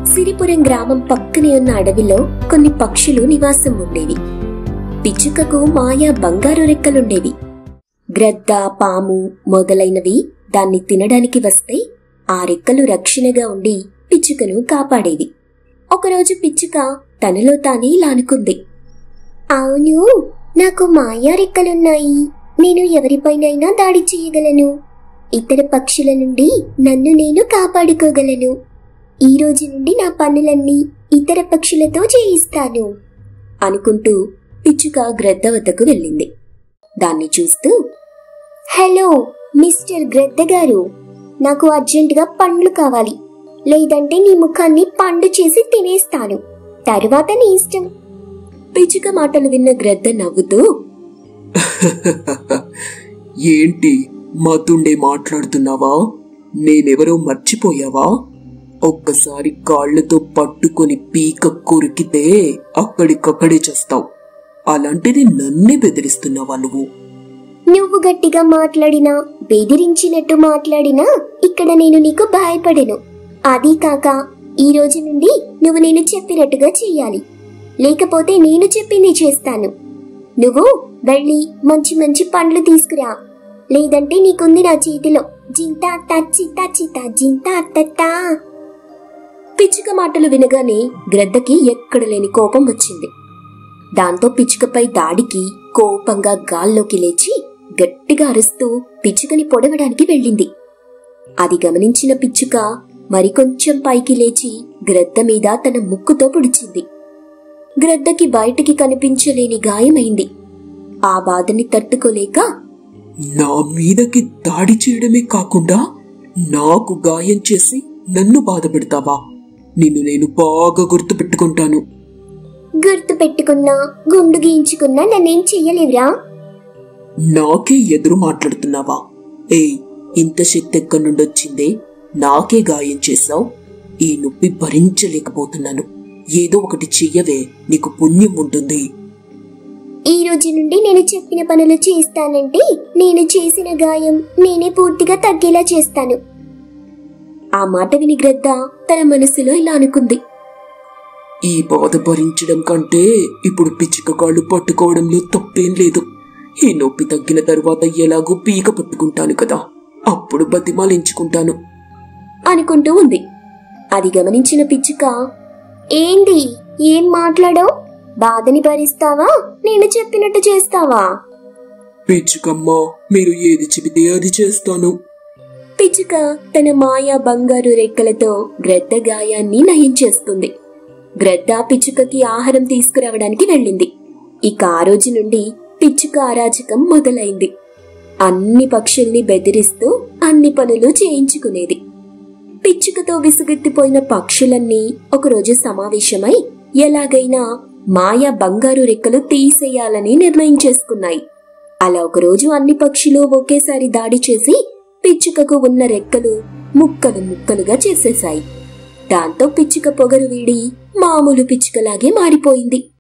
సిరిపురం గ్రామం పక్కనే ఉన్న అడవిలో కొన్ని పక్షులు నివాసం ఉండేవి పిచ్చుకకు మాయా బంగారు రెక్కలుండేవి గ్రద్ద పాము మొదలైనవి దాన్ని తినడానికి వస్తే ఆ రెక్కలు రక్షణగా ఉండి పిచ్చుకను కాపాడేవి ఒకరోజు పిచ్చుక తనలో తానే ఇలా అనుకుంది అవును నాకు మాయా రెక్కలున్నాయి నేను ఎవరిపైనైనా దాడి చేయగలను ఇతర పక్షుల నుండి నన్ను నేను కాపాడుకోగలను ఈ రోజు నుండి నా పనులన్నీ ఇతర పక్షులతో చేయిస్తాను అనుకుంటూ పిచ్చుక గ్రద్ద వద్దకు వెళ్ళింది దాన్ని చూస్తూ హలో మిస్టర్ గ్రద్ద గారు నాకు అర్జెంటుగా పండ్లు కావాలి లేదంటే నీ ముఖాన్ని పండు చేసి తినేస్తాను తరువాత నీ ఇష్టం పిచ్చుక మాటలు విన్న గ్రద్ద నవ్వుతూ ఏంటి మాతుండే మాట్లాడుతున్నావా నేనెవరో మర్చిపోయావా ఒక్కసారి కాళ్లతో పట్టుకొని పీక కొరికితే అక్కడికక్కడే చేస్తావు అలాంటిది నన్నే బెదిరిస్తున్నావా నువ్వు నువ్వు గట్టిగా మాట్లాడినా బెదిరించినట్టు మాట్లాడినా ఇక్కడ నేను నీకు భయపడను అది కాక ఈ రోజు నుండి నువ్వు నేను చెప్పినట్టుగా చెయ్యాలి లేకపోతే నేను చెప్పింది చేస్తాను నువ్వు వెళ్ళి మంచి మంచి పండ్లు తీసుకురా లేదంటే నీకుంది నా చేతిలో జింతా తచ్చితా చితా జింతా తత్తా పిచ్చుక మాటలు వినగానే గ్రద్దకి ఎక్కడ లేని కోపం వచ్చింది దాంతో పిచ్చుకపై దాడికి కోపంగా గాల్లోకి లేచి గట్టిగా అరుస్తూ పిచ్చుకని పొడవడానికి వెళ్ళింది అది గమనించిన పిచ్చుక మరికొంచెం పైకి లేచి గ్రద్ద మీద తన ముక్కుతో పొడిచింది గ్రద్దకి బయటికి కనిపించలేని గాయమైంది ఆ బాధని తట్టుకోలేక నా మీదకి దాడి చేయడమే కాకుండా నాకు గాయం చేసి నన్ను బాధపెడతావా నిన్ను నేను బాగా గుర్తుపెట్టుకుంటాను గుర్తు పెట్టుకున్నా గుండు గీయించుకున్నా నన్నేం చెయ్యలేవురా నాకే ఎదురు మాట్లాడుతున్నావా ఏయ్ ఇంత శక్తి ఎక్కడి నుండి వచ్చిందే నాకే గాయం చేశావు ఈ నొప్పి భరించలేకపోతున్నాను ఏదో ఒకటి చెయ్యవే నీకు పుణ్యం ఉంటుంది ఈ రోజు నుండి నేను చెప్పిన పనులు చేస్తానంటే నేను చేసిన గాయం నేనే పూర్తిగా తగ్గేలా చేస్తాను ఆ మాట విని గ్రద్ద తన మనసులో ఇలా అనుకుంది ఈ బాధ భరించడం కంటే ఇప్పుడు పిచ్చుక కాళ్ళు పట్టుకోవడంలో తప్పేం లేదు ఈ నొప్పి తగ్గిన తరువాత ఎలాగో పీక పట్టుకుంటాను కదా అప్పుడు బతిమాలించుకుంటాను అనుకుంటూ ఉంది అది గమనించిన పిచ్చుక ఏంది ఏం మాట్లాడో బాధని భరిస్తావా నేను చెప్పినట్టు చేస్తావా పిచ్చుకమ్మ మీరు ఏది చెబితే అది చేస్తాను పిచ్చుక తన మాయా బంగారు రెక్కలతో గ్రద్ద గాయాన్ని నయం చేస్తుంది గ్రద్ద పిచ్చుకకి ఆహారం తీసుకురావడానికి వెళ్ళింది ఇక ఆ రోజు నుండి పిచ్చుక అరాచకం మొదలైంది అన్ని పక్షుల్ని బెదిరిస్తూ అన్ని పనులు చేయించుకునేది పిచ్చుకతో విసుగెత్తిపోయిన పక్షులన్నీ ఒకరోజు సమావేశమై ఎలాగైనా మాయా బంగారు రెక్కలు తీసేయాలని నిర్ణయం చేసుకున్నాయి అలా ఒకరోజు అన్ని పక్షులు ఒకేసారి దాడి చేసి పిచ్చుకకు ఉన్న రెక్కలు ముక్కలు ముక్కలుగా చేసేశాయి దాంతో పిచ్చుక పొగరు వీడి మామూలు పిచ్చుకలాగే మారిపోయింది